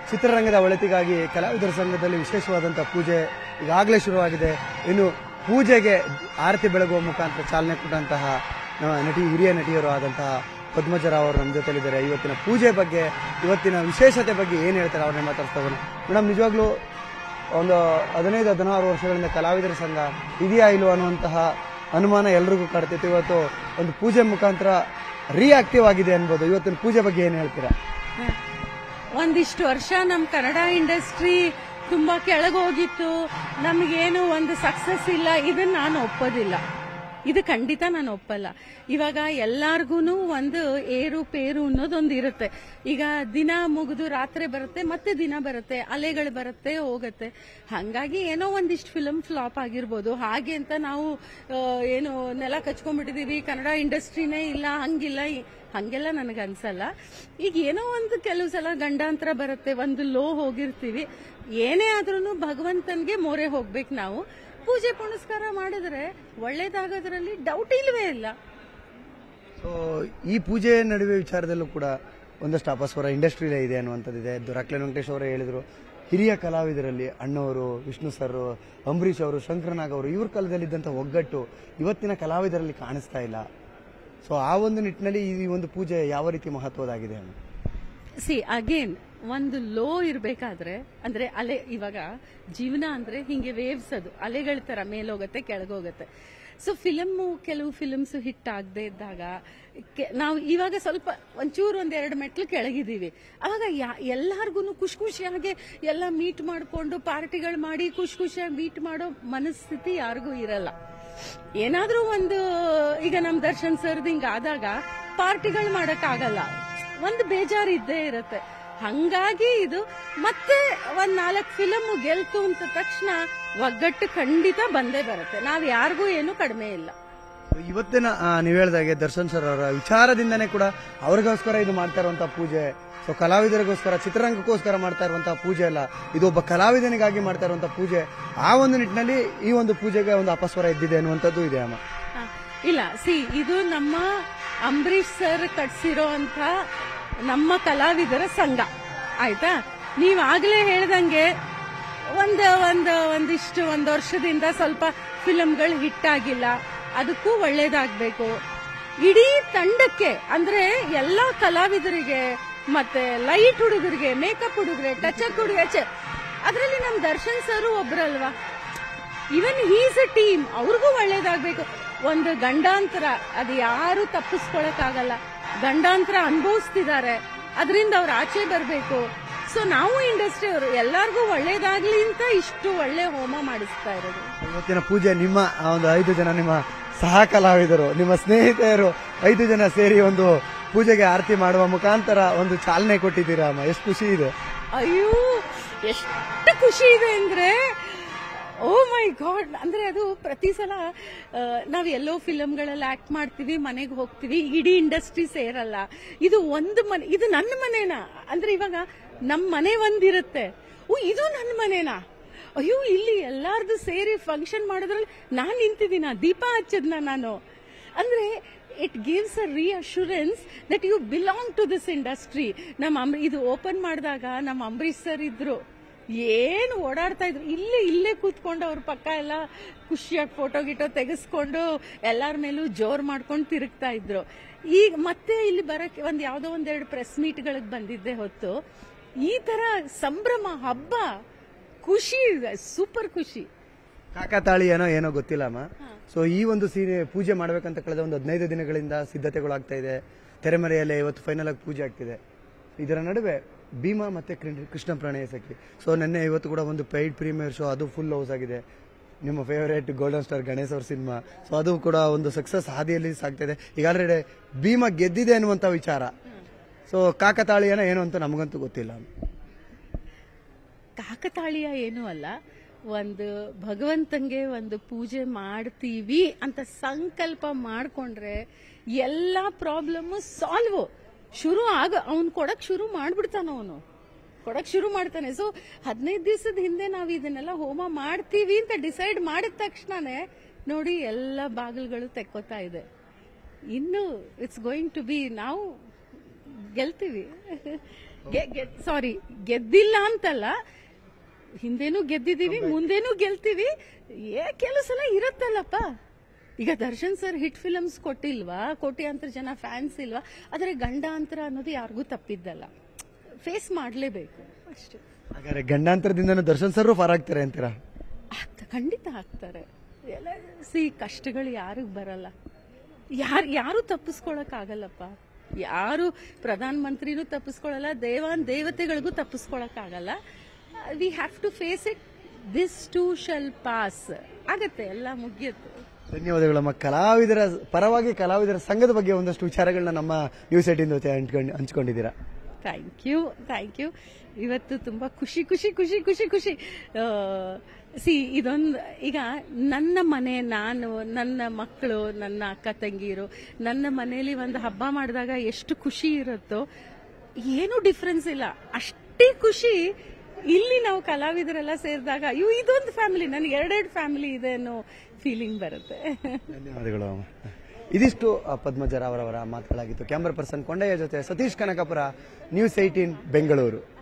ಚಿತ್ರರಂಗದ ಒಳಿತಿಗಾಗಿ ಕಲಾವಿದರ ಸಂಘದಲ್ಲಿ ವಿಶೇಷವಾದಂತಹ ಪೂಜೆ ಈಗಾಗಲೇ ಶುರುವಾಗಿದೆ ಇನ್ನು ಪೂಜೆಗೆ ಆರತಿ ಬೆಳಗುವ ಮುಖಾಂತರ ಚಾಲನೆ ಕೊಟ್ಟಂತಹ ನಮ್ಮ ನಟಿ ಹಿರಿಯ ನಟಿಯರು ಆದಂತಹ ಪದ್ಮಜರಾವ್ ಅವರು ನಮ್ಮ ಜೊತೆಲಿದ್ದಾರೆ ಇವತ್ತಿನ ಪೂಜೆ ಬಗ್ಗೆ ಇವತ್ತಿನ ವಿಶೇಷತೆ ಬಗ್ಗೆ ಏನು ಹೇಳ್ತಾರೆ ಅವ್ರನ್ನ ಮಾತಾಡ್ತಾ ಹೋಗೋಣ ಮೇಡಮ್ ನಿಜವಾಗ್ಲೂ ಒಂದು ಹದಿನೈದು ಹದಿನಾರು ವರ್ಷಗಳಿಂದ ಕಲಾವಿದರ ಸಂಘ ಇದೆಯಾ ಇಲ್ವಾ ಅನ್ನುವಂತಹ ಅನುಮಾನ ಎಲ್ರಿಗೂ ಕಾಡ್ತೈತೆ ಇವತ್ತು ಒಂದು ಪೂಜೆ ಮುಖಾಂತರ ರಿಯಾಕ್ಟಿವ್ ಆಗಿದೆ ಅನ್ಬೋದು ಇವತ್ತಿನ ಪೂಜೆ ಬಗ್ಗೆ ಏನು ಹೇಳ್ತೀರಾ ಒಂದಿಷ್ಟು ವರ್ಷ ನಮ್ಮ ಕನ್ನಡ ಇಂಡಸ್ಟ್ರಿ ತುಂಬಾ ಕೆಳಗೋಗಿತ್ತು ನಮಗೇನು ಒಂದು ಸಕ್ಸಸ್ ಇಲ್ಲ ಇದನ್ನ ನಾನು ಒಪ್ಪೋದಿಲ್ಲ ಇದು ಖಂಡಿತ ನಾನು ಒಪ್ಪಲ್ಲ ಇವಾಗ ಎಲ್ಲಾರ್ಗು ಒಂದು ಏರು ಪೇರು ಅನ್ನೋದೊಂದು ಇರುತ್ತೆ ಈಗ ದಿನ ಮುಗಿದು ರಾತ್ರಿ ಬರುತ್ತೆ ಮತ್ತೆ ದಿನ ಬರುತ್ತೆ ಅಲೆಗಳು ಬರುತ್ತೆ ಹೋಗುತ್ತೆ ಹಂಗಾಗಿ ಏನೋ ಒಂದಿಷ್ಟು ಫಿಲಮ್ ಫ್ಲಾಪ್ ಆಗಿರ್ಬೋದು ಹಾಗೆ ಅಂತ ನಾವು ಆ, ಏನು ನೆಲ ಕಚ್ಕೊಂಡ್ಬಿಟ್ಟಿದೀವಿ ಕನ್ನಡ ಇಂಡಸ್ಟ್ರಿನೇ ಇಲ್ಲ ಹಂಗಿಲ್ಲ ಈ- ಹಂಗೆಲ್ಲ ನನಗೆ ಅನ್ಸಲ್ಲ ಈಗ ಏನೋ ಒಂದು ಕೆಲವು ಸಲ ಗಂಡಾಂತರ ಬರುತ್ತೆ ಒಂದು ಲೋ ಹೋಗಿರ್ತೀವಿ ಏನೇ ಆದ್ರೂ ಭಗವಂತನ್ಗೆ ಮೊರೆ ಹೋಗ್ಬೇಕು ನಾವು ಪೂಜೆ ಪುನಸ್ಕಾರ ಮಾಡಿದ್ರೆ ಒಳ್ಳೇದಾಗೋದ್ರಲ್ಲಿ ಡೌಟ್ ಇಲ್ವೇ ಇಲ್ಲ ಸೊ ಈ ಪೂಜೆ ನಡುವೆ ವಿಚಾರದಲ್ಲೂ ಕೂಡ ಒಂದಷ್ಟು ಅಪಸ್ವರ ಇಂಡಸ್ಟ್ರಿಲೇ ಇದೆ ಅನ್ನುವಂಥದ್ದಿದೆ ದುರಾಕ್ಲೆ ವೆಂಕಟೇಶ್ ಅವರೇ ಹೇಳಿದ್ರು ಹಿರಿಯ ಕಲಾವಿದರಲ್ಲಿ ಅಣ್ಣವರು ವಿಷ್ಣು ಸರ್ ಅಂಬರೀಷ್ ಅವರು ಶಂಕರನಾಗ್ ಅವರು ಇವ್ರ ಕಾಲದಲ್ಲಿದ್ದಂಥ ಒಗ್ಗಟ್ಟು ಇವತ್ತಿನ ಕಲಾವಿದರಲ್ಲಿ ಕಾಣಿಸ್ತಾ ಇಲ್ಲ ಸೊ ಆ ಒಂದು ನಿಟ್ಟಿನಲ್ಲಿ ಈ ಒಂದು ಪೂಜೆ ಯಾವ ರೀತಿ ಮಹತ್ವದಾಗಿದೆ ಅನ್ನೋ ಸಿ ಅಗೇನ್ ಒಂದು ಲೋ ಇರಬೇಕಾದ್ರೆ ಅಂದ್ರೆ ಅಲೆ ಇವಾಗ ಜೀವನ ಅಂದ್ರೆ ಹಿಂಗೆ ವೇವ್ಸ್ ಅದು ಅಲೆಗಳ ತರ ಮೇಲೋಗತ್ತೆ ಕೆಳಗೋಗತ್ತೆ ಸೊ ಫಿಲಮ್ ಕೆಲವು ಫಿಲ್ಮ್ಸ್ ಹಿಟ್ ಆಗದೆ ಇದ್ದಾಗ ಕೆ- ನಾವು ಇವಾಗ ಸ್ವಲ್ಪ ಒಂಚೂರು ಒಂದೆರಡು ಮೆಟ್ಲು ಕೆಳಗಿದ್ದೀವಿ ಅವಾಗ ಎಲ್ಲಾರ್ಗು ಖುಷಿ ಖುಷಿಯಾಗಿ ಎಲ್ಲ ಮೀಟ್ ಮಾಡಿಕೊಂಡು ಪಾರ್ಟಿಗಳು ಮಾಡಿ ಖುಷಿ ಖುಷಿಯಾಗಿ ಮೀಟ್ ಮಾಡೋ ಮನಸ್ಥಿತಿ ಯಾರಿಗೂ ಇರಲ್ಲ ಏನಾದ್ರೂ ಒಂದು ಈಗ ನಮ್ ದರ್ಶನ್ ಸರ್ದ್ ಹಿಂಗ ಆದಾಗ ಪಾರ್ಟಿಗಳು ಮಾಡಕ್ ಆಗಲ್ಲ ಒಂದು ಬೇಜಾರು ಇದ್ದೇ ಇರುತ್ತೆ ಹಂಗಾಗಿ ಇದು ಮತ್ತೆ ಒಂದ್ ನಾಲ್ಕು ಫಿಲಮ್ ಗೆಲ್ತು ಅಂತ ತಕ್ಷಣ ಒಗ್ಗಟ್ಟು ಖಂಡಿತ ಬಂದೇ ಬರುತ್ತೆ ನಾವ್ ಯಾರಿಗೂ ಏನು ಕಡಿಮೆ ಇಲ್ಲ So, ಇವತ್ತಿನ ಆ, ನೀವ್ ಹೇಳ್ದಾಗೆ ದರ್ಶನ್ ಸರ್ ಅವರ ವಿಚಾರದಿಂದನೇ ಕೂಡ ಅವ್ರಿಗೋಸ್ಕರ ಇದು ಮಾಡ್ತಾ ಇರುವಂತಹ ಪೂಜೆ ಸೊ ಕಲಾವಿದರಿಗೋಸ್ಕರ ಚಿತ್ರರಂಗಕ್ಕೋಸ್ಕರ ಮಾಡ್ತಾ ಇರುವಂತಹ ಪೂಜೆ ಅಲ್ಲ ಇದು ಒಬ್ಬ ಕಲಾವಿದನಿಗಾಗಿ ಮಾಡ್ತಾ ಇರುವಂತಹ ಪೂಜೆ ಆ ಒಂದು ನಿಟ್ಟಿನಲ್ಲಿ ಈ ಒಂದು ಪೂಜೆಗೆ ಒಂದು ಅಪಸ್ವರ ಇದ್ದಿದೆ ಅನ್ನುವಂಥದ್ದು ಇದೆ ಅಮ್ಮ ಹ, ಇಲ್ಲ ಸಿ ಇದು ನಮ್ಮ ಅಂಬರೀಷ್ ಸರ್ ಕಟ್ಸಿರೋ ಅಂತ ನಮ್ಮ ಕಲಾವಿದರ ಸಂಘ ಆಯ್ತಾ ನೀವ್ ಆಗ್ಲೇ ಹೇಳ್ದಂಗೆ ಒಂದ್ ಒಂದ್ ಒಂದಿಷ್ಟು ಒಂದ್ ವರ್ಷದಿಂದ ಸ್ವಲ್ಪ ಫಿಲಂಗಳು ಹಿಟ್ ಆಗಿಲ್ಲ ಅದಕ್ಕೂ ಒಳ್ಳೇದಾಗ್ಬೇಕು ಇಡೀ ತಂಡಕ್ಕೆ ಅಂದ್ರೆ ಎಲ್ಲಾ ಕಲಾವಿದರಿಗೆ ಮತ್ತೆ ಲೈಟ್ ಹುಡುಗರಿಗೆ ಮೇಕಪ್ ಹುಡುಗರೆ ಟಚಪ್ ಹುಡುಗ ಅದರಲ್ಲಿ ನಮ್ ದರ್ಶನ್ ಸರ್ ಒಬ್ರಲ್ವಾ ಇವನ್ ಹೀಸ್ ಅ ಟೀಮ್ ಅವ್ರಿಗೂ ಒಳ್ಳೇದಾಗ್ಬೇಕು ಒಂದು ಗಂಡಾಂತರ ಅದು ಯಾರು ತಪ್ಪಿಸ್ಕೊಳಕ್ಕಾಗಲ್ಲ ಗಂಡಾಂತರ ಅನುಭವಿಸ್ತಿದ್ದಾರೆ ಅದರಿಂದ ಅವ್ರು ಆಚೆ ಬರಬೇಕು ಸೊ ನಾವು ಇಂಡಸ್ಟ್ರಿ ಅವರು ಎಲ್ಲಾರ್ಗೂ ಒಳ್ಳೇದಾಗ್ಲಿ ಅಂತ ಇಷ್ಟು ಒಳ್ಳೆ ಹೋಮ ಮಾಡಿಸ್ತಾ ಇರೋದು ಇವತ್ತಿನ ಪೂಜೆ ನಿಮ್ಮ ಆ ಒಂದು ಐದು ಜನ ನಿಮ್ಮ ಸಹ ಕಲಾವಿದರು ನಿಮ್ಮ ಸ್ನೇಹಿತೆಯರು ಐದು ಜನ ಸೇರಿ ಒಂದು ಪೂಜೆಗೆ ಆರತಿ ಮಾಡುವ ಮುಖಾಂತರ ಒಂದು ಚಾಲನೆ ಕೊಟ್ಟಿದ್ದೀರಾ ಅಮ್ಮ ಎಷ್ಟು ಖುಷಿ ಇದೆ ಅಯ್ಯೋ ಎಷ್ಟು ಖುಷಿ ಇದೆ ಅಂದ್ರೆ ಓ ಮೈ ಗಾಡ್ ಅಂದ್ರೆ ಅದು ಪ್ರತಿ ಸಲ ಆ, ನಾವ್ ಎಲ್ಲೋ ಫಿಲಂಗಳಲ್ಲಿ ಆಕ್ಟ್ ಮಾಡ್ತೀವಿ ಮನೆಗೆ ಹೋಗ್ತೀವಿ ಇಡೀ ಇಂಡಸ್ಟ್ರಿ ಸೇರಲ್ಲ ಇದು ಒಂದು ಮನೆ ಇದು ನನ್ನ ಮನೆನಾ ಅಂದ್ರೆ ಇವಾಗ ನಮ್ ಮನೆ ಒಂದಿರುತ್ತೆ ಓ ಇದು ನನ್ನ ಮನೆನಾ ಅಯ್ಯೋ ಇಲ್ಲಿ ಎಲ್ಲಾರ್ದು ಸೇರಿ ಫಂಕ್ಷನ್ ಮಾಡೋದ್ರಲ್ಲಿ ನಾನ್ ನಿಂತಿದ್ದೀನ ದೀಪ ಹಚ್ಚದ್ನ ನಾನು ಅಂದ್ರೆ it gives a reassurance that you belong to this industry ನಮ್ಮ ಅಂಬ- ಇದು ಓಪನ್ ಮಾಡಿದಾಗ ನಮ್ಮ ಅಂಬರೀಶ್ ಸರ್ ಇದ್ರು ಏನು ಓಡಾಡ್ತಾ ಇದ್ರು ಇಲ್ಲೇ ಇಲ್ಲೇ ಕೂತ್ಕೊಂಡು ಅವ್ರ ಪಕ್ಕ ಎಲ್ಲ ಖುಷಿಯಾಗಿ ಫೋಟೋ ಗಿಟೋ ತೆಗೆಸ್ಕೊಂಡು ಎಲ್ಲಾರ ಮೇಲೂ ಜೋರ್ ಮಾಡ್ಕೊಂಡು ತಿರುಗ್ತಾ ಇದ್ರು ಈಗ ಮತ್ತೆ ಇಲ್ಲಿ ಬರಕ್ಕೆ ಒಂದ್ ಯಾವ್ದೋ ಒಂದೆರಡು ಪ್ರೆಸ್ ಮೀಟ್ಗಳಿಗೆ ಬಂದಿದ್ದೆ ಹೊತ್ತು ಈ ತರ ಸಂಭ್ರಮ ಹಬ್ಬ ಖುಷಿ ಸೂಪರ್ ಖುಷಿ ಕಾಕತಾಳಿ ಏನೋ ಏನೋ ಗೊತ್ತಿಲ್ಲ ಅಮ್ಮ ಸೊ ಈ ಒಂದು ಸೀರೆ ಪೂಜೆ ಮಾಡ್ಬೇಕಂತ ಕಳೆದ ಒಂದು ಹದಿನೈದು ದಿನಗಳಿಂದ ಸಿದ್ಧತೆಗಳು ಆಗ್ತಾ ಇದೆ ತೆರೆಮರೆಯಲ್ಲೇ ಇವತ್ತು ಫೈನಲ್ ಆಗಿ ಪೂಜೆ ಆಗ್ತಿದೆ ಇದರ ನಡುವೆ ಭೀಮಾ ಮತ್ತೆ ಕೃ- ಕೃಷ್ಣ ಪ್ರಣಯ ಸಖಿ ಸೊ ನಿನ್ನೆ ಇವತ್ತು ಕೂಡ ಒಂದು ಪೈಡ್ ಪ್ರೀಮಿಯರ್ ಶೋ ಅದು ಫುಲ್ ಹೌಸ್ ಆಗಿದೆ ನಿಮ್ಮ ಫೇವರೇಟ್ ಗೋಲ್ಡನ್ ಸ್ಟಾರ್ ಗಣೇಶ್ ಅವ್ರ ಸಿನಿಮಾ ಸೊ ಅದು ಕೂಡ ಒಂದು ಸಕ್ಸಸ್ ಹಾದಿಯಲ್ಲಿ ಸಾಗ್ತಾ ಇದೆ ಈಗ ಆಲ್ರೆಡಿ ಭೀಮಾ ಗೆದ್ದಿದೆ ಅನ್ನುವಂತ ವಿಚಾರ ಸೊ ಕಾಕತಾಳಿಯನ ಏನು ಅಂತ ನಮಗಂತೂ ಗೊತ್ತಿಲ್ಲ ಕಾಕತಾಳೀಯ ಏನೂ ಅಲ್ಲ ಒಂದು ಭಗವಂತಂಗೆ ಒಂದು ಪೂಜೆ ಮಾಡ್ತೀವಿ ಅಂತ ಸಂಕಲ್ಪ ಮಾಡ್ಕೊಂಡ್ರೆ ಎಲ್ಲಾ ಪ್ರಾಬ್ಲಮ್ ಸಾಲ್ವ್ ಶುರು ಆಗ ಅವ್ನ್ ಕೊಡಕ್ ಶುರು ಮಾಡ್ಬಿಡ್ತಾನ ಅವನು ಕೊಡಕ್ ಶುರು ಮಾಡ್ತಾನೆ ಸೊ ಹದಿನೈದು ದಿವಸದ ಹಿಂದೆ ನಾವು ಇದನ್ನೆಲ್ಲ ಹೋಮ ಮಾಡ್ತೀವಿ ಅಂತ ಡಿಸೈಡ್ ಮಾಡಿದ ತಕ್ಷಣನೇ ನೋಡಿ ಎಲ್ಲ ಬಾಗಿಲುಗಳು ತೆಕ್ಕೋತಾ ಇದೆ ಇನ್ನು ಇಟ್ಸ್ ಗೋಯಿಂಗ್ ಟು ಬಿ ನಾವು ಗೆಲ್ತೀವಿ ಸಾರಿ ಗೆದ್ದಿಲ್ಲ ಅಂತಲ್ಲ ಹಿಂದೆನೂ ಗೆದ್ದಿದೀವಿ ಮುಂದೇನೂ ಗೆಲ್ತೀವಿ ಏ ಕೆಲವು ಸಲ ಇರುತ್ತಲ್ಲಪ್ಪ ಈಗ ದರ್ಶನ್ ಸರ್ ಹಿಟ್ ಫಿಲಮ್ಸ್ ಕೊಟ್ಟಿಲ್ವಾ ಕೋಟ್ಯಾಂತರ ಜನ ಫ್ಯಾನ್ಸ್ ಇಲ್ವಾ ಆದರೆ ಗಂಡಾಂತರ ಅನ್ನೋದು ಯಾರಿಗೂ ತಪ್ಪಿದ್ದಲ್ಲ ಫೇಸ್ ಮಾಡಲೇಬೇಕು ಅಷ್ಟೇ ಹಾಗಾದ್ರೆ ಗಂಡಾಂತರದಿಂದನೂ ದರ್ಶನ್ ಸರ್ ಫಾರ್ ಆಗ್ತಾರೆ ಅಂತೀರಾ ಆಗ್ತ ಖಂಡಿತ ಆಗ್ತಾರೆ ಎಲ್ಲ ಸಿ ಕಷ್ಟಗಳು ಯಾರಿಗ್ ಬರಲ್ಲ ಯಾರು ಯಾರು ತಪ್ಪಿಸ್ಕೊಳಕ್ಕಾಗಲ್ಲಪ್ಪ ಯಾರು ಪ್ರಧಾನ ಮಂತ್ರಿನೂ ತಪ್ಪಿಸ್ಕೊಳಲ್ಲ ದೇವಾನ್ ದೇವತೆಗಳಿಗೂ ತಪ್ಪಿಸ್ಕೊಳಕ್ಕಾಗಲ್ಲ we have to face it this too shall pass ಆಗತ್ತೆ ಎಲ್ಲ ಮುಗಿಯುತ್ತೆ ಧನ್ಯವಾದಗಳಮ್ಮ ಕಲಾವಿದರ ಪರವಾಗಿ ಕಲಾವಿದರ ಸಂಘದ ಬಗ್ಗೆ ಒಂದಷ್ಟು ವಿಚಾರಗಳನ್ನ ನಮ್ಮ ನ್ಯೂಸ್ ಏಟಿನ್ ಜೊತೆ ಹಂಚ್ಕೊಂಡು ಹಂಚ್ಕೊಂಡಿದ್ದೀರಾ ಥ್ಯಾಂಕ್ ಯು ಥ್ಯಾಂಕ್ ಯು ಇವತ್ತು ತುಂಬ ಖುಷಿ ಖುಷಿ ಖುಷಿ ಖುಷಿ ಖುಷಿ ಸಿ ಇದೊಂದು ಈಗ ನನ್ನ ಮನೆ ನಾನು ನನ್ನ ಮಕ್ಕಳು ನನ್ನ ಅಕ್ಕ ತಂಗಿರು ನನ್ನ ಮನೆಯಲ್ಲಿ ಒಂದು ಹಬ್ಬ ಮಾಡಿದಾಗ ಎಷ್ಟು ಖುಷಿ ಇರುತ್ತೋ ಏನೂ ಡಿಫ್ರೆನ್ಸ್ ಇಲ್ಲ ಅಷ್ಟೇ ಖುಷಿ ಇಲ್ಲಿ ನಾವು ಕಲಾವಿದರೆಲ್ಲ ಸೇರಿದಾಗ ಅಯ್ಯೋ ಇದೊಂದು ಫ್ಯಾಮಿಲಿ ನನಗೆ ಎರಡೆರಡು ಫ್ಯಾಮಿಲಿ ಇದೆ ಅನ್ನೋ ಫೀಲಿಂಗ್ ಬರುತ್ತೆ ಧನ್ಯವಾದಗಳು ಅಮ್ಮ. ಇದಿಷ್ಟು ಆ, ಪದ್ಮಜ ರಾವ್ ಅವರ ಮಾತುಗಳಾಗಿತ್ತು ಕ್ಯಾಮ್ರಾ ಪರ್ಸನ್ ಕೊಂಡಯ್ಯ ಜೊತೆ ಸತೀಶ್ ಕನಕಪುರ ನ್ಯೂಸ್ ಏಟೀನ್ ಬೆಂಗಳೂರು